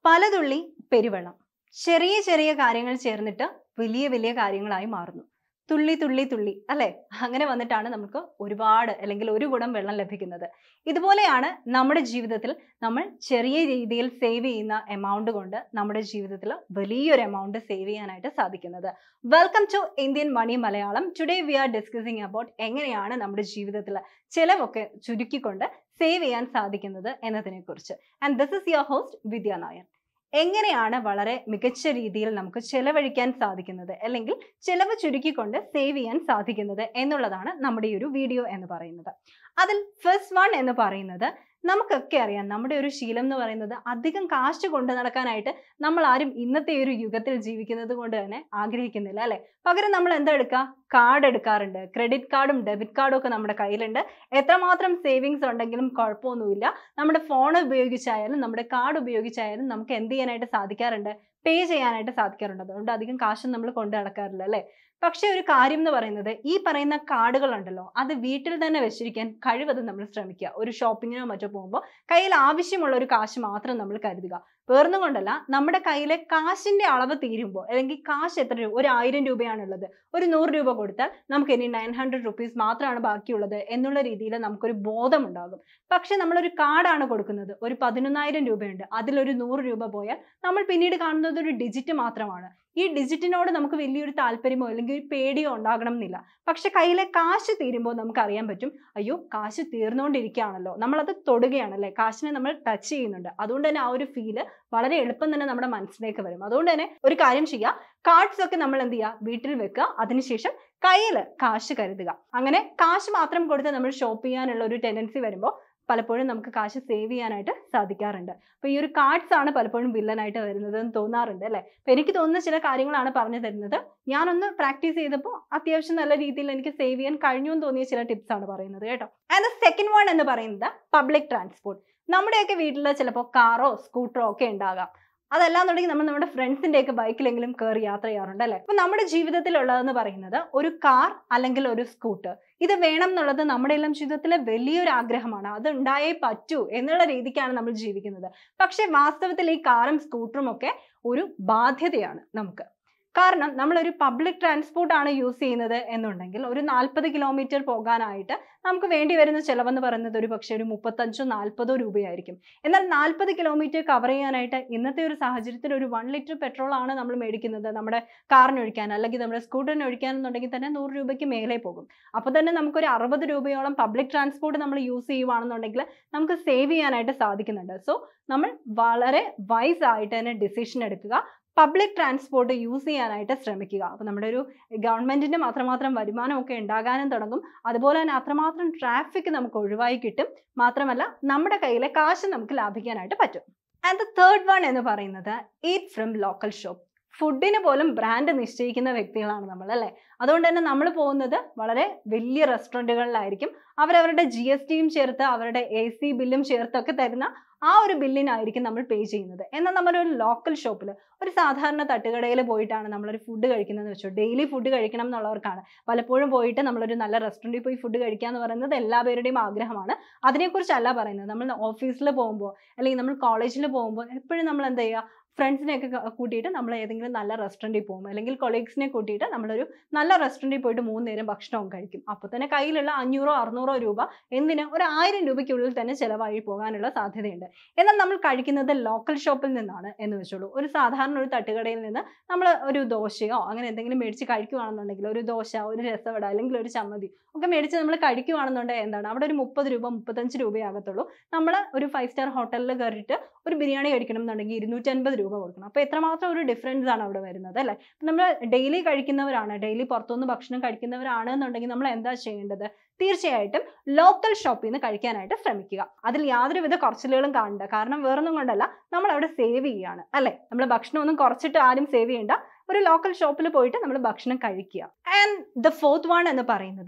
പലതുള്ളി പെരുവെള്ളം ചെറിയ ചെറിയ കാര്യങ്ങൾ ചേർന്നിട്ട് വലിയ വലിയ കാര്യങ്ങളായി മാറുന്നു തുള്ളി തുള്ളി തുള്ളി അല്ലെ അങ്ങനെ വന്നിട്ടാണ് നമുക്ക് ഒരുപാട് അല്ലെങ്കിൽ ഒരു കുടം വെള്ളം ലഭിക്കുന്നത് ഇതുപോലെയാണ് നമ്മുടെ ജീവിതത്തിൽ നമ്മൾ ചെറിയ രീതിയിൽ സേവ് ചെയ്യുന്ന എമൗണ്ട് കൊണ്ട് നമ്മുടെ ജീവിതത്തിൽ വലിയൊരു എമൗണ്ട് സേവ് ചെയ്യാനായിട്ട് സാധിക്കുന്നത് welcome to Indian money Malayalam today we are discussing about എങ്ങനെയാണ് നമ്മുടെ ജീവിതത്തിൽ ചിലവൊക്കെ ചുരുക്കിക്കൊണ്ട് സേവ് ചെയ്യാൻ സാധിക്കുന്നത് എന്നതിനെ കുറിച്ച് and this is your host Vidya Nair എങ്ങനെയാണ് വളരെ മികച്ച രീതിയിൽ നമുക്ക് ചെലവഴിക്കാൻ സാധിക്കുന്നത് അല്ലെങ്കിൽ ചെലവ് ചുരുക്കിക്കൊണ്ട് സേവ് ചെയ്യാൻ സാധിക്കുന്നത് എന്നുള്ളതാണ് നമ്മുടെ ഈ ഒരു വീഡിയോ എന്ന് പറയുന്നത് അതിൽ ഫസ്റ്റ് വൺ എന്ന് പറയുന്നത് നമുക്കൊക്കെ അറിയാം നമ്മുടെ ഒരു ശീലം എന്ന് പറയുന്നത് അധികം കാശ് കൊണ്ട് നടക്കാനായിട്ട് നമ്മൾ ആരും ഇന്നത്തെ ഒരു യുഗത്തിൽ ജീവിക്കുന്നത് കൊണ്ട് തന്നെ ആഗ്രഹിക്കുന്നില്ല അല്ലെ പകരം നമ്മൾ എന്താ എടുക്കുക കാർഡ് എടുക്കാറുണ്ട് ക്രെഡിറ്റ് കാർഡും ഡെബിറ്റ് കാർഡും ഒക്കെ നമ്മുടെ കയ്യിലുണ്ട് എത്രമാത്രം സേവിങ്സ് ഉണ്ടെങ്കിലും കുഴപ്പമൊന്നുമില്ല നമ്മുടെ ഫോൺ ഉപയോഗിച്ചായാലും നമ്മുടെ കാർഡ് ഉപയോഗിച്ചായാലും നമുക്ക് എന്ത് ചെയ്യാനായിട്ട് സാധിക്കാറുണ്ട് പേ ചെയ്യാനായിട്ട് സാധിക്കാറുണ്ട് അതുകൊണ്ട് അധികം കാശും നമ്മൾ കൊണ്ടു നടക്കാറില്ല അല്ലേ പക്ഷെ ഒരു കാര്യം എന്ന് പറയുന്നത് ഈ പറയുന്ന കാർഡുകൾ ഉണ്ടല്ലോ അത് വീട്ടിൽ തന്നെ വെച്ചിരിക്കാൻ കഴിവതും നമ്മൾ ശ്രമിക്കുക ഒരു ഷോപ്പിങ്ങിനോ മറ്റോ പോകുമ്പോൾ കയ്യിൽ ആവശ്യമുള്ള ഒരു കാശ് മാത്രം നമ്മൾ കരുതുക വേറൊന്നും കൊണ്ടല്ല നമ്മുടെ കയ്യിലെ കാശിന്റെ അളവ് തീരുമ്പോൾ അല്ലെങ്കിൽ കാശ് എത്ര രൂപ ഒരു ആയിരം രൂപയാണുള്ളത് ഒരു നൂറ് രൂപ കൊടുത്താൽ നമുക്ക് ഇനി നയൻ ഹൺഡ്രഡ് റുപ്പീസ് മാത്രമാണ് ബാക്കിയുള്ളത് എന്നുള്ള രീതിയിൽ നമുക്കൊരു ബോധമുണ്ടാകും പക്ഷെ നമ്മളൊരു കാർഡാണ് കൊടുക്കുന്നത് ഒരു പതിനൊന്നായിരം രൂപയുണ്ട് അതിലൊരു നൂറ് രൂപ പോയാൽ നമ്മൾ പിന്നീട് കാണുന്നത് ഒരു ഡിജിറ്റ് മാത്രമാണ് ഈ ഡിജിറ്റിനോട് നമുക്ക് വലിയൊരു താല്പര്യമോ അല്ലെങ്കിൽ ഒരു പേടിയോ ഉണ്ടാകണം എന്നില്ല പക്ഷെ കയ്യിലെ കാശ് തീരുമ്പോൾ നമുക്ക് അറിയാൻ പറ്റും അയ്യോ കാശ് തീർന്നുകൊണ്ടിരിക്കുകയാണല്ലോ നമ്മളത് തൊടുകയാണല്ലേ കാശിനെ നമ്മൾ ടച്ച് ചെയ്യുന്നുണ്ട് അതുകൊണ്ട് തന്നെ ആ ഒരു ഫീല് വളരെ എളുപ്പം തന്നെ നമ്മുടെ മനസ്സിലേക്ക് വരും അതുകൊണ്ട് തന്നെ ഒരു കാര്യം ചെയ്യുക കാർഡ്സ് ഒക്കെ നമ്മൾ എന്ത് ചെയ്യുക വീട്ടിൽ വെക്കുക അതിനുശേഷം കയ്യിൽ കാശ് കരുതുക അങ്ങനെ കാശ് മാത്രം കൊടുത്ത് നമ്മൾ ഷോപ്പ് ചെയ്യാനുള്ള ഒരു ടെൻഡൻസി വരുമ്പോൾ പലപ്പോഴും നമുക്ക് കാശ് സേവ് ചെയ്യാനായിട്ട് സാധിക്കാറുണ്ട് അപ്പൊ ഈ ഒരു കാർഡ്സ് ആണ് പലപ്പോഴും വില്ലനായിട്ട് വരുന്നത് എന്ന് തോന്നാറുണ്ട് അല്ലെ അപ്പൊ എനിക്ക് തോന്നുന്ന ചില കാര്യങ്ങളാണ് പറഞ്ഞു തരുന്നത് ഞാനൊന്ന് പ്രാക്ടീസ് ചെയ്തപ്പോൾ അത്യാവശ്യം നല്ല രീതിയിൽ എനിക്ക് സേവ് ചെയ്യാൻ കഴിഞ്ഞു എന്ന് തോന്നിയ ചില ടിപ്സ് ആണ് പറയുന്നത് കേട്ടോ ആൻഡ് സെക്കൻഡ് വൺ എന്ന് പറയുന്നത് പബ്ലിക് ട്രാൻസ്പോർട്ട് നമ്മുടെയൊക്കെ വീട്ടിൽ ചിലപ്പോൾ കാറോ സ്കൂട്ടറോ ഒക്കെ ഉണ്ടാകാം അതല്ലാന്നുണ്ടെങ്കിൽ നമ്മൾ നമ്മുടെ ഫ്രണ്ട്സിന്റെ ഒക്കെ ബൈക്കിലെങ്കിലും കയറി യാത്ര ചെയ്യാറുണ്ട് അല്ലെ അപ്പൊ നമ്മുടെ ജീവിതത്തിലുള്ളതെന്ന് പറയുന്നത് ഒരു കാർ അല്ലെങ്കിൽ ഒരു സ്കൂട്ടർ ഇത് വേണം എന്നുള്ളത് നമ്മുടെ എല്ലാം ജീവിതത്തിലെ വലിയൊരു ആഗ്രഹമാണ് അത് ഉണ്ടായേ പറ്റൂ എന്നുള്ള രീതിക്കാണ് നമ്മൾ ജീവിക്കുന്നത് പക്ഷെ വാസ്തവത്തിൽ ഈ കാറും സ്കൂട്ടറും ഒക്കെ ഒരു ബാധ്യതയാണ് നമുക്ക് കാരണം നമ്മളൊരു പബ്ലിക് ട്രാൻസ്പോർട്ട് ആണ് യൂസ് ചെയ്യുന്നത് എന്നുണ്ടെങ്കിൽ ഒരു നാൽപ്പത് കിലോമീറ്റർ പോകാനായിട്ട് നമുക്ക് വേണ്ടി വരുന്ന ചിലവെന്ന് പറയുന്നത് ഒരു പക്ഷേ ഒരു മുപ്പത്തഞ്ചോ നാൽപ്പതോ രൂപയായിരിക്കും എന്നാൽ നാൽപ്പത് കിലോമീറ്റർ കവർ ചെയ്യാനായിട്ട് ഇന്നത്തെ ഒരു സാഹചര്യത്തിൽ ഒരു വൺ ലിറ്റർ പെട്രോൾ ആണ് നമ്മൾ മേടിക്കുന്നത് നമ്മുടെ കാറിന് ഒഴിക്കാൻ അല്ലെങ്കിൽ നമ്മുടെ സ്കൂട്ടറിന് ഒഴിക്കാൻ എന്നുണ്ടെങ്കിൽ തന്നെ നൂറ് രൂപയ്ക്ക് മേലെ പോകും അപ്പോൾ തന്നെ നമുക്കൊരു അറുപത് രൂപയോളം പബ്ലിക് ട്രാൻസ്പോർട്ട് നമ്മൾ യൂസ് ചെയ്യുവാണെന്നുണ്ടെങ്കിൽ നമുക്ക് സേവ് ചെയ്യാനായിട്ട് സാധിക്കുന്നുണ്ട് സോ നമ്മൾ വളരെ വൈസ് ആയിട്ട് തന്നെ ഡിസിഷൻ എടുക്കുക പബ്ലിക് ട്രാൻസ്പോർട്ട് യൂസ് ചെയ്യാനായിട്ട് ശ്രമിക്കുക അപ്പോൾ നമ്മുടെ ഒരു ഗവൺമെന്റിന്റെ മാത്രമാത്രം വരുമാനമൊക്കെ ഉണ്ടാകാനും തുടങ്ങും അതുപോലെ തന്നെ അത്രമാത്രം ട്രാഫിക് നമുക്ക് ഒഴിവായി കിട്ടും മാത്രമല്ല നമ്മുടെ കയ്യിലെ കാശ് നമുക്ക് ലാഭിക്കാനായിട്ട് പറ്റും ആൻഡ് ദ തേർഡ് വൺ എന്ന് പറയുന്നത് ഈറ്റ് ഫ്രം ലോക്കൽ ഷോപ്പ് ഫുഡിന് പോലും ബ്രാൻഡ് നിശ്ചയിക്കുന്ന വ്യക്തികളാണ് നമ്മൾ അല്ലേ അതുകൊണ്ട് തന്നെ നമ്മൾ പോകുന്നത് വളരെ വലിയ റെസ്റ്റോറൻറ്റുകളിലായിരിക്കും അവരവരുടെ ജി എസ് ടിയും ചേർത്ത് അവരുടെ എ സി ബില്ലും ചേർത്തൊക്കെ തരുന്ന ആ ഒരു ബില്ലിനായിരിക്കും നമ്മൾ പേ ചെയ്യുന്നത് എന്നാൽ നമ്മുടെ ഒരു ലോക്കൽ ഷോപ്പിൽ ഒരു സാധാരണ തട്ടുകടയിൽ പോയിട്ടാണ് നമ്മളൊരു ഫുഡ് കഴിക്കുന്നതെന്ന് വെച്ചോ ഡെയിലി ഫുഡ് കഴിക്കണം എന്നുള്ളവർക്കാണ് പലപ്പോഴും പോയിട്ട് നമ്മളൊരു നല്ല റെസ്റ്റോറൻറ്റിൽ പോയി ഫുഡ് കഴിക്കുക എന്ന് പറയുന്നത് എല്ലാ പേരുടെയും ആഗ്രഹമാണ് അതിനെക്കുറിച്ചല്ല പറയുന്നത് നമ്മൾ ഓഫീസിൽ പോകുമ്പോൾ അല്ലെങ്കിൽ നമ്മൾ കോളേജിൽ പോകുമ്പോൾ എപ്പോഴും നമ്മൾ എന്താ ചെയ്യുക ഫ്രണ്ട്സിനെയൊക്കെ കൂട്ടിയിട്ട് നമ്മൾ ഏതെങ്കിലും നല്ല റെസ്റ്റോറൻറ്റിൽ പോകും അല്ലെങ്കിൽ കൊളീഗ്സിനെ കൂട്ടിയിട്ട് നമ്മളൊരു നല്ല റെസ്റ്റോറൻറ്റിൽ പോയിട്ട് മൂന്ന് നേരം ഭക്ഷണവും കഴിക്കും അപ്പോൾ തന്നെ കയ്യിലുള്ള അഞ്ഞൂറോ അറുന്നൂറോ രൂപ എന്തിന് ഒരു ആയിരം രൂപയ്ക്കുള്ളിൽ തന്നെ ചിലവായി പോകാനുള്ള സാധ്യതയുണ്ട് എന്നാൽ നമ്മൾ കഴിക്കുന്നത് ലോക്കൽ ഷോപ്പിൽ നിന്നാണ് എന്ന് വെച്ചോളൂ ഒരു സാധാരണ ഒരു തട്ടുകടയിൽ നിന്ന് നമ്മൾ ഒരു ദോശയോ അങ്ങനെ എന്തെങ്കിലും മേടിച്ച് കഴിക്കുകയാണെന്നുണ്ടെങ്കിൽ ഒരു ദോശ ഒരു രസവട അല്ലെങ്കിൽ ഒരു ചമ്മതി ഒക്കെ മേടിച്ച് നമ്മൾ കഴിക്കുകയാണെന്നുണ്ടെങ്കിൽ എന്താണ് അവിടെ ഒരു മുപ്പത് രൂപ മുപ്പത്തഞ്ച് രൂപയാകത്തുള്ളൂ നമ്മൾ ഒരു ഫൈവ് സ്റ്റാർ ഹോട്ടലിൽ കയറിയിട്ട് ഒരു ബിരിയാണി കഴിക്കണം എന്നുണ്ടെങ്കിൽ ഇരുന്നൂറ്റൻപത് രൂപ കൊടുക്കണം അപ്പോൾ എത്രമാത്രം ഒരു ഡിഫറൻസ് ആണ് അവിടെ വരുന്നത് അല്ലേ നമ്മൾ ഡെയിലി കഴിക്കുന്നവരാണ് ഡെയിലി പുറത്തുനിന്ന് ഭക്ഷണം കഴിക്കുന്നവരാണ് എന്നുണ്ടെങ്കിൽ നമ്മൾ എന്താ ചെയ്യേണ്ടത് തീർച്ചയായിട്ടും ലോക്കൽ ഷോപ്പിൽ നിന്ന് കഴിക്കാനായിട്ട് ശ്രമിക്കുക അതിൽ യാതൊരുവിധ കുറച്ചിലുകളും കാണണ്ട കാരണം വേറൊന്നും കൊണ്ടല്ല നമ്മൾ അവിടെ സേവ് ചെയ്യാണ് അല്ലെ നമ്മൾ ഭക്ഷണം ഒന്നും കുറച്ചിട്ട് ആരും സേവ് ചെയ്യണ്ട ഒരു ലോക്കൽ ഷോപ്പിൽ പോയിട്ട് നമ്മൾ ഭക്ഷണം കഴിക്കുക ആൻഡ് ദ ഫോർത്ത് വൺ എന്ന് പറയുന്നത്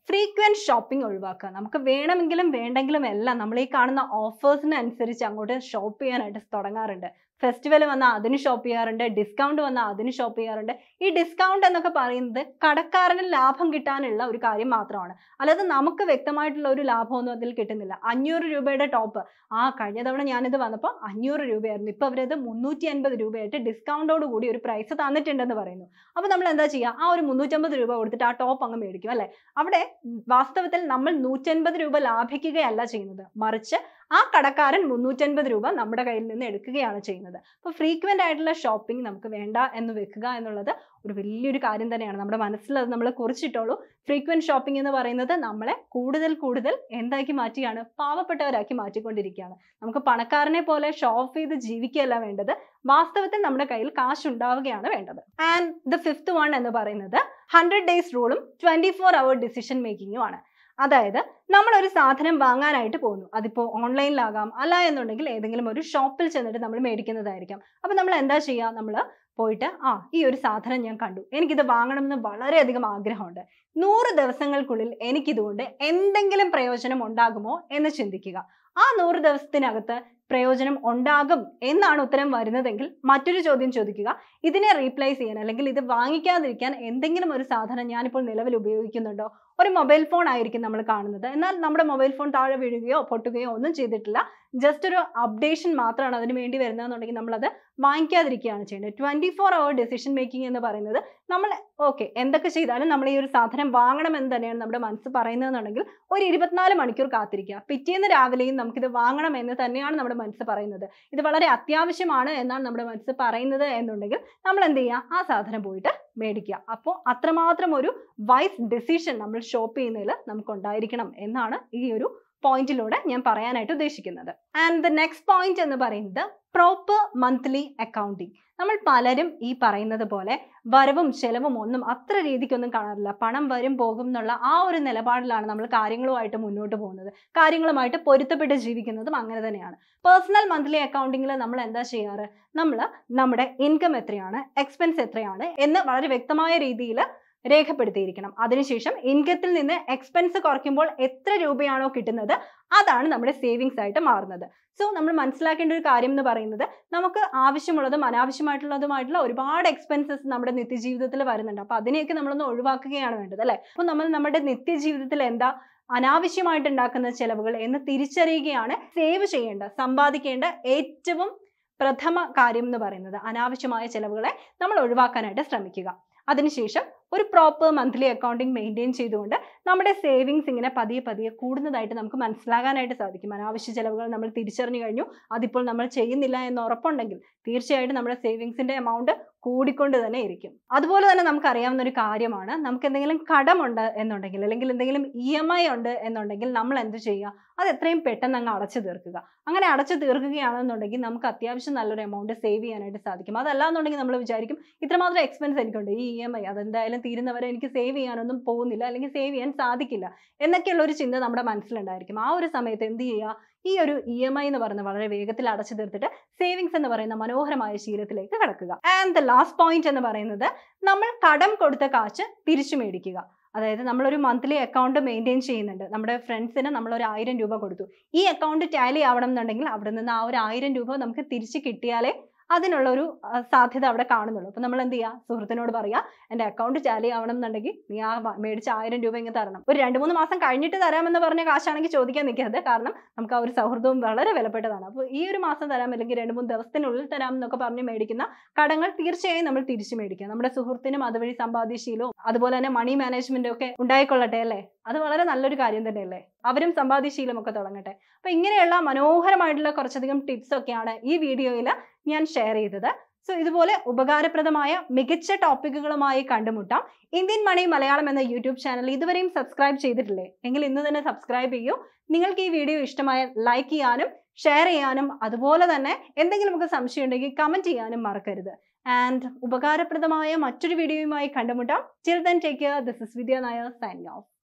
ഫ്രീക്വൻറ്റ് ഷോപ്പിംഗ് ഒഴിവാക്കുക നമുക്ക് വേണമെങ്കിലും വേണ്ടെങ്കിലും എല്ലാം നമ്മൾ ഈ കാണുന്ന ഓഫേഴ്സിനനുസരിച്ച് അങ്ങോട്ട് ഷോപ്പ് ചെയ്യാനായിട്ട് തുടങ്ങാറുണ്ട് ഫെസ്റ്റിവൽ വന്നാൽ അതിന് ഷോപ്പ് ചെയ്യാറുണ്ട് ഡിസ്കൗണ്ട് വന്നാൽ അതിന് ഷോപ്പ് ചെയ്യാറുണ്ട് ഈ ഡിസ്കൗണ്ട് എന്നൊക്കെ പറയുന്നത് കടക്കാരന് ലാഭം കിട്ടാനുള്ള ഒരു കാര്യം മാത്രമാണ് അല്ലാതെ നമുക്ക് വ്യക്തമായിട്ടുള്ള ഒരു ലാഭമൊന്നും അതിൽ കിട്ടുന്നില്ല അഞ്ഞൂറ് രൂപയുടെ ടോപ്പ് ആ കഴിഞ്ഞ തവണ ഞാനിത് വന്നപ്പോൾ അഞ്ഞൂറ് രൂപയായിരുന്നു ഇപ്പോൾ അവരത് മുന്നൂറ്റി അൻപത് രൂപയായിട്ട് ഡിസ്കൗണ്ടോട് കൂടി ഒരു പ്രൈസ് തന്നിട്ടുണ്ടെന്ന് പറയുന്നു അപ്പോൾ നമ്മൾ എന്താ ചെയ്യുക ആ ഒരു മുന്നൂറ്റമ്പത് രൂപ കൊടുത്തിട്ട് ആ ടോപ്പ് അങ്ങ് മേടിക്കും അല്ലേ അവിടെ വാസ്തവത്തിൽ നമ്മൾ നൂറ്റൻപത് രൂപ ലാഭിക്കുകയല്ല ചെയ്യുന്നത് മറിച്ച് ആ കടക്കാരൻ മുന്നൂറ്റൻപത് രൂപ നമ്മുടെ കയ്യിൽ നിന്ന് എടുക്കുകയാണ് ചെയ്യുന്നത് അപ്പോൾ ഫ്രീക്വൻ്റ് ആയിട്ടുള്ള ഷോപ്പിംഗ് നമുക്ക് വേണ്ട എന്ന് വെക്കുക എന്നുള്ളത് ഒരു വലിയൊരു കാര്യം തന്നെയാണ് നമ്മുടെ മനസ്സിൽ അത് നമ്മൾ കുറിച്ചിട്ടുള്ളൂ ഫ്രീക്വൻറ്റ് ഷോപ്പിംഗ് എന്ന് പറയുന്നത് നമ്മളെ കൂടുതൽ കൂടുതൽ എന്താക്കി മാറ്റിയാണ് പാവപ്പെട്ടവരാക്കി മാറ്റിക്കൊണ്ടിരിക്കുകയാണ് നമുക്ക് പണക്കാരനെ പോലെ ഷോ ഓഫ് ചെയ്ത് ജീവിക്കുകയല്ല വേണ്ടത് വാസ്തവത്തിൽ നമ്മുടെ കയ്യിൽ കാശ് ഉണ്ടാവുകയാണ് വേണ്ടത് ആൻഡ് ദ ഫിഫ്ത്ത് വൺ എന്ന് പറയുന്നത് ഹൺഡ്രഡ് ഡേയ്സ് റൂളും ട്വൻറ്റി ഫോർ അവർ ഡിസിഷൻ മേക്കിങ്ങും ആണ് അതായത് നമ്മൾ ഒരു സാധനം വാങ്ങാനായിട്ട് പോകുന്നു അതിപ്പോൾ ഓൺലൈനിലാകാം അല്ല എന്നുണ്ടെങ്കിൽ ഏതെങ്കിലും ഒരു ഷോപ്പിൽ ചെന്നിട്ട് നമ്മൾ മേടിക്കുന്നതായിരിക്കാം അപ്പം നമ്മൾ എന്താ ചെയ്യുക നമ്മൾ പോയിട്ട് ആ ഈ ഒരു സാധനം ഞാൻ കണ്ടു എനിക്കിത് വാങ്ങണമെന്ന് വളരെയധികം ആഗ്രഹമുണ്ട് നൂറ് ദിവസങ്ങൾക്കുള്ളിൽ എനിക്കിതുകൊണ്ട് എന്തെങ്കിലും പ്രയോജനം ഉണ്ടാകുമോ എന്ന് ചിന്തിക്കുക ആ നൂറ് ദിവസത്തിനകത്ത് പ്രയോജനം ഉണ്ടാകും എന്നാണ് ഉത്തരം വരുന്നതെങ്കിൽ മറ്റൊരു ചോദ്യം ചോദിക്കുക ഇതിനെ റീപ്ലേസ് ചെയ്യാൻ അല്ലെങ്കിൽ ഇത് വാങ്ങിക്കാതിരിക്കാൻ എന്തെങ്കിലും ഒരു സാധനം ഞാനിപ്പോൾ നിലവിൽ ഉപയോഗിക്കുന്നുണ്ടോ ഒരു മൊബൈൽ ഫോൺ ആയിരിക്കും നമ്മൾ കാണുന്നത് എന്നാൽ നമ്മുടെ മൊബൈൽ ഫോൺ താഴെ വീഴുകയോ പൊട്ടുകയോ ഒന്നും ചെയ്തിട്ടില്ല ജസ്റ്റ് ഒരു അപ്ഡേഷൻ മാത്രമാണ് അതിന് വേണ്ടി വരുന്നതെന്നുണ്ടെങ്കിൽ നമ്മളത് വാങ്ങിക്കാതിരിക്കുകയാണ് ചെയ്യേണ്ടത് twenty four hour decision making എന്ന് പറയുന്നത് നമ്മൾ ഓക്കെ എന്തൊക്കെ ചെയ്താലും നമ്മൾ ഈ ഒരു സാധനം വാങ്ങണമെന്ന് തന്നെയാണ് നമ്മുടെ മനസ്സ് പറയുന്നതെന്നുണ്ടെങ്കിൽ ഒരു ഇരുപത്തിനാല് മണിക്കൂർ കാത്തിരിക്കുക പിറ്റേന്ന് രാവിലെയും നമുക്കിത് വാങ്ങണം എന്ന് തന്നെയാണ് നമ്മുടെ മനസ്സ് പറയുന്നത് ഇത് വളരെ അത്യാവശ്യമാണ് എന്നാണ് നമ്മുടെ മനസ്സ് പറയുന്നത് എന്നുണ്ടെങ്കിൽ നമ്മൾ എന്ത് ചെയ്യുക ആ സാധനം പോയിട്ട് മേടിക്കുക അപ്പോൾ അത്രമാത്രം ഒരു വൈസ് ഡെസിഷൻ നമ്മൾ ഷോപ്പ് ചെയ്യുന്നതിൽ നമുക്ക് ഉണ്ടായിരിക്കണം എന്നാണ് ഈ ഒരു പോയിന്റിലൂടെ ഞാൻ പറയാനായിട്ട് ഉദ്ദേശിക്കുന്നത് ആൻഡ് ദ നെക്സ്റ്റ് പോയിന്റ് എന്ന് പറയുന്നത് പ്രോപ്പർ മന്ത്ലി അക്കൗണ്ടിങ് നമ്മൾ പലരും ഈ പറയുന്നത് പോലെ വരവും ചെലവും ഒന്നും അത്ര രീതിക്കൊന്നും കാണാറില്ല പണം വരും പോകും എന്നുള്ള ആ ഒരു നിലപാടിലാണ് നമ്മൾ കാര്യങ്ങളുമായിട്ട് മുന്നോട്ട് പോകുന്നത് കാര്യങ്ങളുമായിട്ട് പൊരുത്തപ്പെട്ട് ജീവിക്കുന്നതും അങ്ങനെ തന്നെയാണ് പേഴ്സണൽ മന്ത്ലി അക്കൗണ്ടിങ്ങിൽ നമ്മൾ എന്താ ചെയ്യാറ് നമ്മൾ നമ്മുടെ ഇൻകം എത്രയാണ് എക്സ്പെൻസ് എത്രയാണ് എന്ന് വളരെ വ്യക്തമായ രീതിയിൽ രേഖപ്പെടുത്തിയിരിക്കണം അതിനുശേഷം ഇൻകത്തിൽ നിന്ന് എക്സ്പെൻസ് കുറയ്ക്കുമ്പോൾ എത്ര രൂപയാണോ കിട്ടുന്നത് അതാണ് നമ്മുടെ സേവിങ്സ് ആയിട്ട് മാറുന്നത് സോ നമ്മൾ മനസ്സിലാക്കേണ്ട ഒരു കാര്യം എന്ന് പറയുന്നത് നമുക്ക് ആവശ്യമുള്ളതും അനാവശ്യമായിട്ടുള്ളതുമായിട്ടുള്ള ഒരുപാട് എക്സ്പെൻസസ് നമ്മുടെ നിത്യജീവിതത്തിൽ വരുന്നുണ്ട് അപ്പോൾ അതിനെയൊക്കെ നമ്മളൊന്ന് ഒഴിവാക്കുകയാണ് വേണ്ടത് അല്ലേ അപ്പോൾ നമ്മൾ നമ്മുടെ നിത്യജീവിതത്തിൽ എന്താ അനാവശ്യമായിട്ട് ഉണ്ടാക്കുന്ന ചെലവുകൾ എന്ന് തിരിച്ചറിയുകയാണ് സേവ് ചെയ്യേണ്ട സമ്പാദിക്കേണ്ട ഏറ്റവും പ്രഥമ കാര്യം എന്ന് പറയുന്നത് അനാവശ്യമായ ചെലവുകളെ നമ്മൾ ഒഴിവാക്കാനായിട്ട് ശ്രമിക്കുക അതിനുശേഷം ഒരു പ്രോപ്പർ മന്ത്ലി അക്കൗണ്ടിങ് മെയിൻറ്റെയിൻ ചെയ്തുകൊണ്ട് നമ്മുടെ സേവിങ്സ് ഇങ്ങനെ പതിയെ പതിയെ കൂടുന്നതായിട്ട് നമുക്ക് മനസ്സിലാകാനായിട്ട് സാധിക്കും അനാവശ്യ ചെലവുകൾ നമ്മൾ തിരിച്ചറിഞ്ഞു കഴിഞ്ഞു അതിപ്പോൾ നമ്മൾ ചെയ്യുന്നില്ല എന്ന് ഉറപ്പുണ്ടെങ്കിൽ തീർച്ചയായിട്ടും നമ്മുടെ സേവിങ്സിന്റെ എമൗണ്ട് കൂടിക്കൊണ്ട് തന്നെ ഇരിക്കും അതുപോലെ തന്നെ നമുക്ക് അറിയാവുന്ന ഒരു കാര്യമാണ് നമുക്ക് എന്തെങ്കിലും കടമുണ്ട് എന്നുണ്ടെങ്കിൽ അല്ലെങ്കിൽ എന്തെങ്കിലും ഇ എം ഐ ഉണ്ട് എന്നുണ്ടെങ്കിൽ നമ്മൾ എന്ത് ചെയ്യുക അത് എത്രയും പെട്ടെന്ന് അങ്ങ് അടച്ചു തീർക്കുക അങ്ങനെ അടച്ചു തീർക്കുകയാണെന്നുണ്ടെങ്കിൽ നമുക്ക് അത്യാവശ്യം നല്ലൊരു എമൗണ്ട് സേവ് ചെയ്യാനായിട്ട് സാധിക്കും അതല്ല എന്നുണ്ടെങ്കിൽ നമ്മൾ വിചാരിക്കും ഇത്രമാത്രം എക്സ്പെൻസ് എനിക്കുണ്ട് ഈ ഇ എം ഐ അതെന്തായാലും തീരുന്നവരെ എനിക്ക് സേവ് ചെയ്യാനൊന്നും പോകുന്നില്ല അല്ലെങ്കിൽ സേവ് ചെയ്യാൻ സാധിക്കില്ല എന്നൊക്കെയുള്ള ഒരു ചിന്ത നമ്മുടെ മനസ്സിലുണ്ടായിരിക്കും ആ ഒരു സമയത്ത് എന്ത് ചെയ്യുക ഈ ഒരു ഇ എം ഐ എന്ന് പറയുന്ന വളരെ വേഗത്തിൽ അടച്ചു തീർത്തിട്ട് സേവിങ്സ് എന്ന് പറയുന്ന മനോഹരമായ ശീലത്തിലേക്ക് കടക്കുക ആൻഡ് ദ ലാസ്റ്റ് പോയിന്റ് എന്ന് പറയുന്നത് നമ്മൾ കടം കൊടുത്ത കാശ് തിരിച്ചു മേടിക്കുക അതായത് നമ്മളൊരു മന്ത്ലി അക്കൗണ്ട് മെയിൻറ്റെയിൻ ചെയ്യുന്നുണ്ട് നമ്മുടെ ഫ്രണ്ട്സിന് നമ്മൾ ഒരു ആയിരം രൂപ കൊടുത്തു ഈ അക്കൗണ്ട് ടാലി ആവണം എന്നുണ്ടെങ്കിൽ അവിടെ നിന്ന് ആ ഒരു ആയിരം രൂപ നമുക്ക് തിരിച്ച് കിട്ടിയാലേ അതിനുള്ള ഒരു ആ, സാധ്യത അവിടെ കാണുന്നുള്ളൂ അപ്പോൾ നമ്മൾ എന്ത് ചെയ്യുക സുഹൃത്തിനോട് പറയുക എൻ്റെ അക്കൗണ്ട് ടാലി ആവണം എന്നുണ്ടെങ്കിൽ നീ ആ വ- മേടിച്ച ആയിരം രൂപ ഇങ്ങ് തരണം ഒരു രണ്ട് മൂന്ന് മാസം കഴിഞ്ഞിട്ട് തരാമെന്ന് പറഞ്ഞ കാശാണെങ്കിൽ ചോദിക്കാൻ നിൽക്കരുത് കാരണം നമുക്ക് ആ ഒരു സൗഹൃദവും വളരെ വിലപ്പെട്ടതാണ് അപ്പോൾ ഈ ഒരു മാസം തരാം അല്ലെങ്കിൽ രണ്ട് മൂന്ന് ദിവസത്തിനുള്ളിൽ തരാം എന്നൊക്കെ പറഞ്ഞ് മേടിക്കുന്ന കടങ്ങൾ തീർച്ചയായും നമ്മൾ തിരിച്ചു മേടിക്കുക നമ്മുടെ സുഹൃത്തിനും അതുവഴി സമ്പാദ്യശീലവും അതുപോലെ തന്നെ മണി മാനേജ്മെന്റും ഒക്കെ ഉണ്ടായിക്കൊള്ളട്ടെ അല്ലേ അത് വളരെ നല്ലൊരു കാര്യം തന്നെയല്ലേ അവരും സമ്പാദ്യശീലമൊക്കെ തുടങ്ങട്ടെ അപ്പൊ ഇങ്ങനെയുള്ള മനോഹരമായിട്ടുള്ള കുറച്ചധികം ടിപ്സ് ഒക്കെയാണ് ഈ വീഡിയോയിൽ ഞാൻ ഷെയർ ചെയ്തത് സോ ഇതുപോലെ ഉപകാരപ്രദമായ മികച്ച ടോപ്പിക്കുകളുമായി കണ്ടുമുട്ടാം ഇന്ത്യൻ മണി മലയാളം എന്ന യൂട്യൂബ് ചാനൽ ഇതുവരെയും സബ്സ്ക്രൈബ് ചെയ്തിട്ടില്ലേ എങ്കിൽ ഇന്ന് തന്നെ സബ്സ്ക്രൈബ് ചെയ്യൂ നിങ്ങൾക്ക് ഈ വീഡിയോ ഇഷ്ടമായ ലൈക്ക് ചെയ്യാനും ഷെയർ ചെയ്യാനും അതുപോലെ തന്നെ എന്തെങ്കിലുമൊക്കെ സംശയം ഉണ്ടെങ്കിൽ കമന്റ് ചെയ്യാനും മറക്കരുത് ആൻഡ് ഉപകാരപ്രദമായ മറ്റൊരു വീഡിയോയുമായി കണ്ടുമുട്ടാം chill then take care this is Vidya Nair signing of